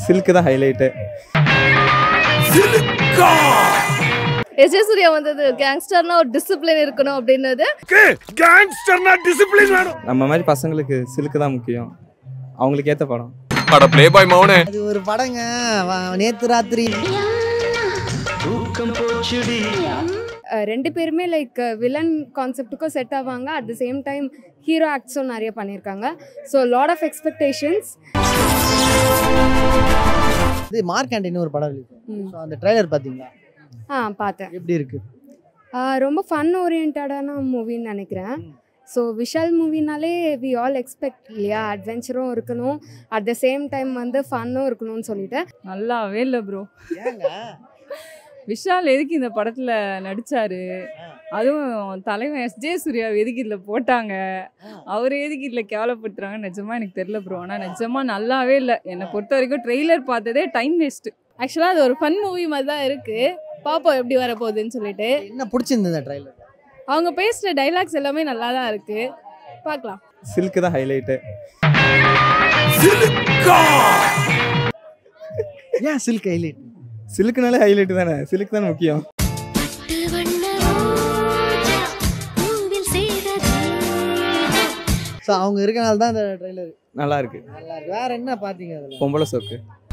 Silk தான் highlight S J Surya வந்தது கேங்ஸ்டர்னா ஒரு டிசிப்ளின் இருக்கணும் அப்படின்னது கேங்ஸ்டர்னா டிசிப்ளின் வேணும் நம்ம மாதிரி பசங்களுக்கு சில்க்கு தான் முக்கியம் அவங்களுக்கு ஏற்ற படம் அட ப்ளே பாய் மௌனே அது ஒரு படங்க வ- நேத்து ராத்திரி அஹ் ரெண்டு பேருமே லைக் வில்லன் கான்செப்ட்டுக்கும் செட் ஆவாங்க at the same time hero ஆக்ட்ஸும் நிறைய பண்ணியிருக்காங்க ஸோ லாட் ஆஃப் எக்ஸ்பெக்டேஷன்ஸ் இது மார்க் ஆண்டின்னு ஒரு படம் release ஆச்சு. So, அந்த ட்ரைலர் பாத்தீங்களா ஆ பார்த்தேன் எப்படி இருக்கு அஹ் ரொம்ப ஃபன் ஓரியன்டான மூவின்னு நினைக்கிறேன் ஸோ விஷால் மூவினாலே வி ஆல் எக்ஸ்பெக்ட் இல்லையா அட்வென்ச்சரும் இருக்கணும் அட் த சேம் டைம் வந்து ஃபன்னும் இருக்கணும்னு சொல்லிட்டு நல்லாவே இல்லை ப்ரோ ஏங்க விஷால் எதுக்கு இந்த படத்துல நடிச்சாரு அதுவும் தலைவன் எஸ் ஜே சூர்யா எதுக்கு இதுல போட்டாங்க அவர் எதுக்கு இதுல கேவலப்படுத்துறாங்க நிஜமா எனக்கு தெரியல ப்ரோ ஆனா நிஜமா நல்லாவே இல்லை என்னை பொறுத்த வரைக்கும் ட்ரெய்லர் பார்த்ததே டைம் வேஸ்ட் ஆக்சுவலாக அது ஒரு ஃபன் மூவி மாதிரி தான் இருக்கு பாப்போம் எப்படி வர போகுதுன்னு சொல்லிட்டு என்ன பிடிச்சிருந்தது இந்த ட்ரைலர் அவங்க பேசுகிற டைலாக்ஸ் எல்லாமே நல்லா தான் இருக்கு பார்க்கலாம் சில்க்கு தான் ஹைலைட்டு ஏன் சில்க் ஹைலைட் சில்க்குனாலே ஹைலைட்டு தானே சில்க்கு தானே முக்கியம் ஸோ அவங்க இருக்கனால தான் இந்த ட்ரைலர் நல்லா இருக்கு நல்லா இருக்கு வேற என்ன பாத்தீங்க அதுல பொம்பளை சோக்கு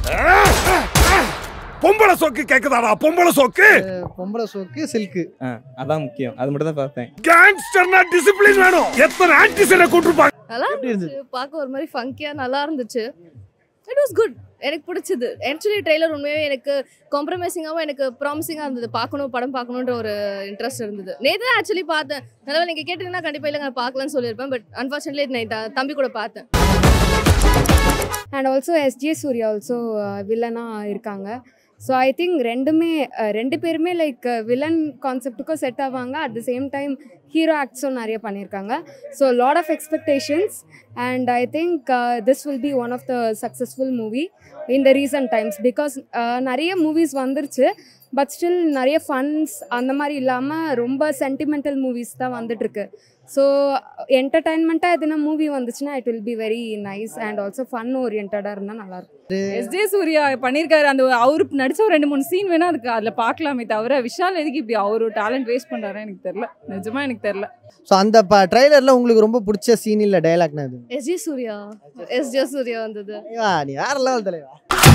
பொம்பளை சோக்கு கேக்குதாடா பொம்பளை சோக்கு பொம்பளை சோக்கு சில்க்கு ஆ அதான் முக்கியம் அது மட்டும் தான் பார்த்தேன் கேங்ஸ்டர்னா டிசிப்ளின் வேணும் எத்தனை ஆன்டிசனை கூட்டிருப்பாங்க நல்லா எப்படி இருந்துச்சு பார்க்க ஒரு மாதிரி ஃபங்கியாக நல்லா இருந்துச்சு இட் வாஸ் குட் எனக்கு பிடிச்சது ஆக்சுவலி ட்ரெய்லர் உண்மையாகவே எனக்கு காம்ப்ரமைசிங்காகவும் எனக்கு ப்ராமிசிங்காக இருந்தது பார்க்கணும் படம் பார்க்கணுன்ற ஒரு இன்ட்ரெஸ்ட் இருந்தது நேற்று தான் ஆக்சுவலி பார்த்தேன் அதனால் நீங்கள் கேட்டிங்கன்னா கண்டிப்பாக இல்லை நான் பார்க்கலன்னு சொல்லியிருப்பேன் பட் அன்ஃபார்ச்சுனேட்லி நான் தம்பி கூட பார்த்தேன் and also SJ Suryah also வில்லனாக இருக்காங்க ஸோ ஐ திங்க் ரெண்டுமே அஹ் ரெண்டு பேருமே லைக் வில்லன் கான்செப்ட்டுக்கும் செட் ஆவாங்க at the same time hero ஆக்ட்ஸும் நிறைய பண்ணியிருக்காங்க so lot of expectations and I think this will be one of the successful movie in the recent times because நிறைய movies வந்துருச்சு பட் ஸ்டில் நிறைய funs அந்த மாதிரி இல்லாமல் ரொம்ப சென்டிமெண்டல் மூவிஸ் தான் வந்துட்டுருக்கு ஸோ என்டர்டைன்மெண்ட்டாக எதுனா மூவி வந்துச்சுன்னா it will be very nice and also fun ஓரியன்டாக இருந்தால் நல்லாயிருக்கும் எஸ் ஜே சூர்யா பண்ணியிருக்காரு அந்த அவரு நடிச்ச ஒரு ரெண்டு மூணு சீன் வேணா அதுக்கு அதில் பார்க்கலாமே தவிர விஷால் எதுக்கு இப்படி அவரு டேலண்ட் வேஸ்ட் பண்றாரு எனக்கு தெரியல நிஜமா எனக்கு தெரியல ஸோ அந்த ட்ரைலர்ல உங்களுக்கு ரொம்ப பிடிச்ச சீன் இல்ல டைலாக்னா அது எஸ்ஜி சூர்யா எஸ்ஜே சூர்யா வந்தது தலைவா, நீ வேற லெவல் தலைவா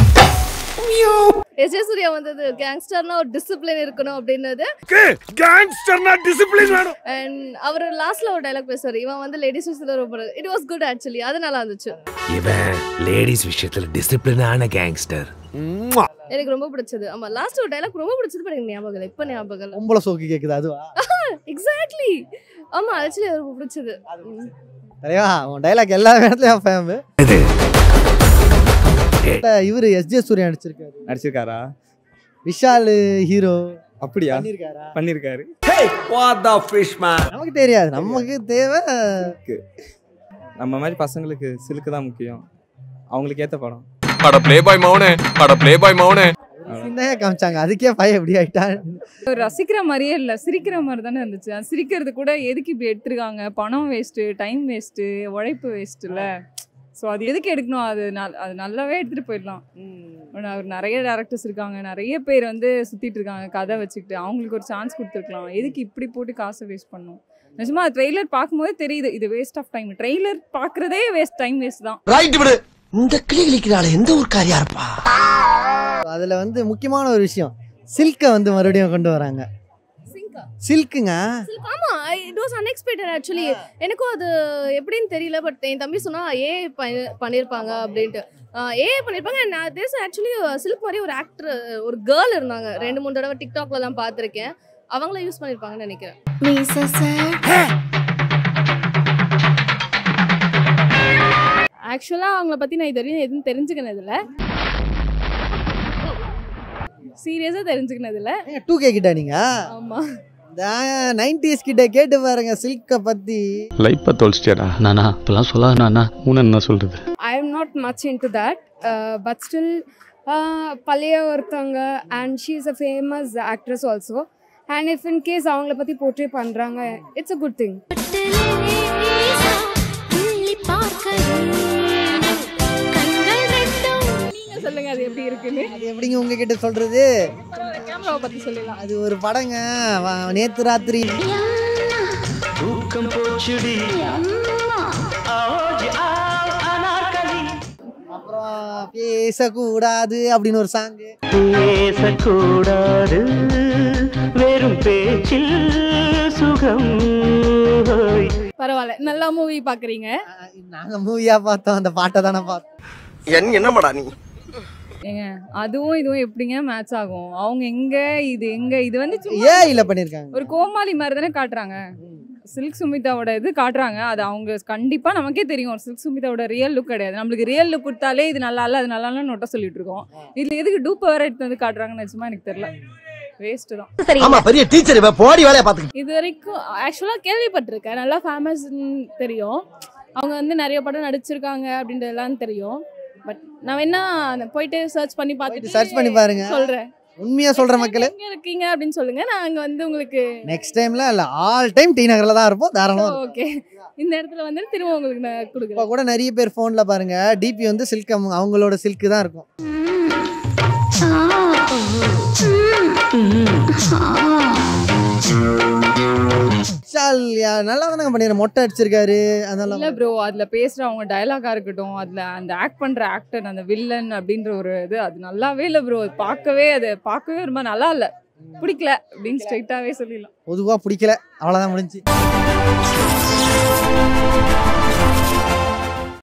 எஸ்ஜே சூர்யா வந்தது கேங்ஸ்டர்னா ஒரு டிசிப்ளின் இருக்கணும் அப்படின்னது கேங்ஸ்டர்னா டிசிப்ளின் வேணும் அண்ட் அவர் லாஸ்ட்ல ஒரு டைலாக் பேசுவார் இவன் வந்து லேடிஸ் விஷயத்துல ரொம்ப இட் வாஸ் குட் ஆக்சுவலி அது நல்லா இருந்துச்சு இவன் லேடிஸ் விஷயத்துல டிசிப்ளினான கேங்ஸ்டர் எனக்கு ரொம்ப பிடிச்சது ஆமா லாஸ்ட் ஒரு டைலாக் ரொம்ப பிடிச்சது but எனக்கு ஞாபகம் இல்லை இப்போ ஞாபகம் இல்லை பொம்பளை சோக்கு கேக்குது அதுவா எக்ஸாக்ட்லி ஆமா ஆக்சுவலி அது ரொம்ப பிடிச்சது தலைவா உன் டைலாக் எல்லா இடத்துலயும் ஃபேம் இவரு எஸ் ஜே சூர்யா நடிச்சிருக்காரு நடிச்சிருக்காரா விஷால் ஹீரோ அப்படியா பண்ணிருக்காரா பண்ணியிருக்காரு வாட் த ஃபிஷ் மேன் நமக்கு தெரியாது நமக்கு தேவை நம்ம மாதிரி பசங்களுக்கு சில்க்கு தான் முக்கியம் அவங்களுக்கு ஏற்ற படம் அட ப்ளே பாய் மௌனே அட ப்ளே பாய் மௌனே சின்னையா காமிச்சாங்க அதுக்கே பையன் எப்படி ஆயிட்டான் அவர் ரசிக்கிற மாதிரியே இல்லை சிரிக்கிற மாதிரி தானே இருந்துச்சு அது சிரிக்கிறது கூட எதுக்கு இப்படி எடுத்திருக்காங்க பணம் வேஸ்ட்டு டைம் வேஸ்ட்டு உழைப்பு வேஸ்ட் இல்லை ஸோ அது எதுக்கு எடுக்கணும் அது நல் அது நல்லாவே எடுத்துகிட்டு போயிடலாம் ஆனா, அவர் நிறைய டேரக்டர்ஸ் இருக்காங்க நிறைய பேர் வந்து சுற்றிட்டு இருக்காங்க கதை வச்சுக்கிட்டு அவங்களுக்கு ஒரு சான்ஸ் கொடுத்துருக்கலாம் எதுக்கு இப்படி போட்டு காசை வேஸ்ட் பண்ணணும் நிஜமா ட்ரெய்லர் பார்க்கும்போது தெரியுது இது வேஸ்ட் ஆஃப் டைம் ட்ரெய்லர் பார்க்குறதே வேஸ்ட் டைம் வேஸ்ட் தான் ரைட் விடு இந்த கிளி கிளிக்கிறாள் எந்த ஊர்க்காரியா இருப்பா அதுல வந்து முக்கியமான ஒரு விஷயம் சில்கை வந்து மறுபடியும் கொண்டு வராங்க சிங்கா சில்க்குங்க ஆமா இட் வாஸ் அன்எக்ஸ்பெக்டட் ஆக்சுவலி எனக்கும் அது எப்படின்னு தெரியல பட் என் தம்பி சொன்னா ஏ பண்ணியிருப்பாங்க அப்படின்ட்டு ஏ பண்ணியிருப்பாங்க நான் தேஸ் ஆக்சுவலி சில்க் மாதிரி ஒரு ஆக்டர் ஒரு கேர்ள் இருந்தாங்க ரெண்டு மூணு தடவை டிக்டாக்ல தான் பார்த்துருக்கேன் அவங்கள யூஸ் பண்ணியிருப்பாங்கன்னு நினைக்கிறேன் ஆக்சுவலாக அவங்கள பற்றி நான் இது வரையும் எதுவும் தெரிஞ்சுக்கினதில்ல சீரியஸாக தெரிஞ்சுக்கினதில்ல டூ கே கிட்ட நீங்க ஆமாம் இந்த நைன்டிஸ் கிட்ட கேட்டு பாருங்க சில்கை பத்தி லைஃப்பை தொலைச்சிட்டியாடா நானா இப்பெல்லாம் சொல்லாத நானா உன என்ன சொல்றது I am not much into that but still பழைய ஒருத்தவங்க and she is a famous actress also and if in case அவங்கள பற்றி போர்ட்ரே பண்ணுறாங்க இட்ஸ் அ குட் திங் சொல்லுங்க அது எப்படி இருக்குன்னு அது எப்படிங்க உங்ககிட்ட சொல்றது கேமராவை பத்தி சொல்லலாம் அது ஒரு படங்க வ- நேத்து ராத்திரி அப்புறம் பேசக்கூடாது அப்படின்னு ஒரு சாங்கு பேசக்கூடாது வெறும் பேச்சில் சுகம் பரவாயில்ல நல்லா மூவி பாக்குறீங்க நாங்க மூவியா பார்த்தோம் அந்த பாட்டை தானே பார்த்தோம் என் என்னமாடா நீ ஏங்க அதுவும் இதுவும் எப்படிங்க மேட்ச் ஆகும் அவங்க எங்க இது எங்க இது வந்து சும்மா ஏன் இல்ல பண்ணிருக்காங்க ஒரு கோமாளி மாதிரி தானே காட்டுறாங்க சில்க் சுமிதாவோட இது காட்டுறாங்க அது அவங்க கண்டிப்பா நமக்கே தெரியும் ஒரு சில்க் சுமிதாவோட ரியல் லுக் கிடையாது நம்மளுக்கு ரியல் லுக் கொடுத்தாலே இது நல்லா இல்ல அது நல்லா இல்ல நோட்ட சொல்லிட்டு இருக்கோம் இதுல எதுக்கு டூப் வேற எடுத்து வந்து காட்டுறாங்கன்னு நிஜமா எனக்கு தெரியல வேஸ்ட் தான் ஆமா பெரிய டீச்சர் இவ போடி வேலைய பாத்துக்க இது வரைக்கும் ஆக்சுவலாக கேள்விப்பட்டிருக்கேன் நல்லா ஃபேமஸ்ன்னு தெரியும் அவங்க வந்து நிறைய படம் நடிச்சிருக்காங்க அப்படின்றதெல்லாம் தெரியும் பட் நான் வேணா போயிட்டு சர்ச் பண்ணி பார்த்துட்டு search பண்ணி பாருங்க. சொல்றேன் உண்மையா சொல்ற மக்களே எங்க இருக்கீங்க அப்படின்னு சொல்லுங்க நான் அங்க வந்து உங்களுக்கு நெக்ஸ்ட் டைம்ல இல்ல ஆல் டைம் டி நகர்ல தான் இருப்போம் தாராளமா இருப்போம். ஓகே இந்த இடத்துல வந்து திரும்ப உங்களுக்கு நான் இப்போ கொடுக்குறேன் கூட நிறைய பேர் ஃபோன்ல பாருங்க டிபி வந்து சில்க் அவங்களோட சில்க் தான் இருக்கும் விஷால் யா- நல்லா தானங்க பண்ணிடுறேன் மொட்டை அடிச்சிருக்காரு அதெல்லாம் இல்ல ப்ரோ அதுல பேசுற அவங்க டயலாகா இருக்கட்டும் அதுல அந்த ஆக்ட் பண்ற ஆக்டர் அந்த வில்லன் அப்படின்ற ஒரு இது அது நல்லாவே இல்ல ப்ரோ பார்க்கவே அது பார்க்கவே ரொம்ப நல்லா இல்ல பிடிக்கல அப்படின்னு ஸ்ட்ரைட்டாவே சொல்லிடலாம் பொதுவா பிடிக்கல அவ்வளவுதான் முடிஞ்சு